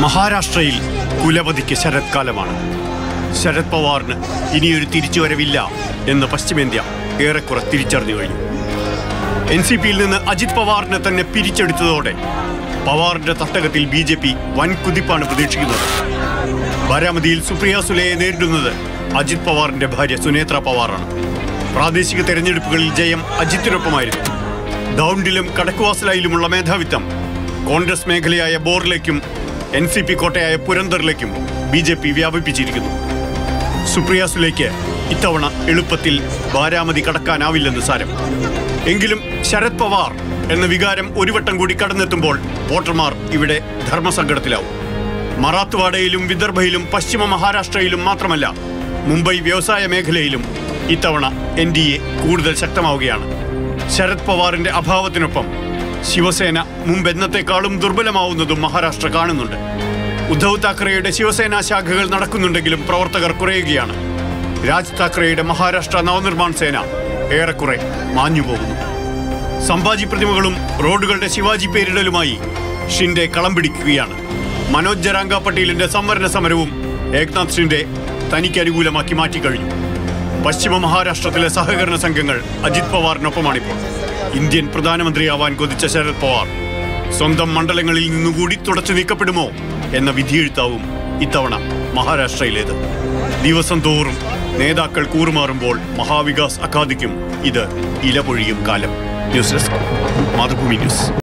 മഹാരാഷ്ട്രയിൽ കുലപതിക്ക് ശരത്കാലമാണ് ശരത് പവാറിന് ഇനിയൊരു തിരിച്ചുവരവില്ല എന്ന് പശ്ചിമേന്ത്യ ഏറെക്കുറെ തിരിച്ചറിഞ്ഞു കഴിഞ്ഞു എൻ സി പിയിൽ നിന്ന് അജിത് പവാറിനെ തന്നെ പിരിച്ചെടുത്തതോടെ പവാറിന്റെ തട്ടകത്തിൽ ബി ജെ പി വൻ കുതിപ്പാണ് പ്രതീക്ഷിക്കുന്നത് ബാരാമതിയിൽ സുപ്രിയ സുലയെ നേരിടുന്നത് അജിത് പവാറിന്റെ ഭാര്യ സുനേത്ര പവാറാണ് പ്രാദേശിക തെരഞ്ഞെടുപ്പുകളിൽ ജയം അജിത്തിനൊപ്പമായിരുന്നു ദൗണ്ടിലും കടക്കുവാസലായിലുമുള്ള മേധാവിത്വം കോൺഗ്രസ് മേഖലയായ ബോറിലേക്കും എൻ സി പി കോട്ടയായ പുരന്തറിലേക്കും ബി ജെ പി വ്യാപിപ്പിച്ചിരിക്കുന്നു സുപ്രിയ സുലേക്ക് ഇത്തവണ എളുപ്പത്തിൽ ബാരാമതി കടക്കാനാവില്ലെന്ന് സാരം എങ്കിലും ശരത് പവാർ എന്ന വികാരം ഒരു വട്ടം കൂടി കടന്നെത്തുമ്പോൾ വോട്ടർമാർ ഇവിടെ ധർമ്മസങ്കടത്തിലാവും മറാത്ത്വാഡയിലും വിദർഭയിലും പശ്ചിമ മഹാരാഷ്ട്രയിലും മാത്രമല്ല മുംബൈ വ്യവസായ മേഖലയിലും ഇത്തവണ എൻ ഡി എ കൂടുതൽ ശക്തമാവുകയാണ് ശരത് പവാറിന്റെ അഭാവത്തിനൊപ്പം ശിവസേന മുമ്പ് എന്നത്തെക്കാളും ദുർബലമാവുന്നതും മഹാരാഷ്ട്ര കാണുന്നുണ്ട് ഉദ്ധവ് താക്കറെയുടെ ശിവസേന ശാഖകൾ നടക്കുന്നുണ്ടെങ്കിലും പ്രവർത്തകർ കുറയുകയാണ് രാജ് താക്കറെയുടെ മഹാരാഷ്ട്ര നവനിർമ്മാൺ സേന ഏറെക്കുറെ മാഞ്ഞുപോകുന്നു സംഭാജി പ്രതിമകളും റോഡുകളുടെ ശിവാജി പേരിടലുമായി ഷിൻഡെ കളം പിടിക്കുകയാണ് മനോജ് ജരാങ്ക പട്ടീലിന്റെ സംവരണ സമരവും ഏക്നാഥ് ഷിൻഡെ തനിക്ക് അനുകൂലമാക്കി മാറ്റിക്കഴിഞ്ഞു പശ്ചിമ മഹാരാഷ്ട്രത്തിലെ സഹകരണ സംഘങ്ങൾ അജിത് പവാറിനൊപ്പമാണിപ്പോൾ ഇന്ത്യൻ പ്രധാനമന്ത്രിയാവാൻ കൊതിച്ച ശരത് പവാർ സ്വന്തം മണ്ഡലങ്ങളിൽ നിന്നുകൂടി തുടച്ചു നീക്കപ്പെടുമോ എന്ന വിധിയെഴുത്താവും ഇത്തവണ മഹാരാഷ്ട്രയിലേത് ദിവസം തോറും നേതാക്കൾ കൂറുമാറുമ്പോൾ മഹാവികാസ് അക്കാദിക്കും ഇത് ഇലപൊഴിയും കാലം ന്യൂസ് ഡെസ്ക് മാതൃഭൂമി ന്യൂസ്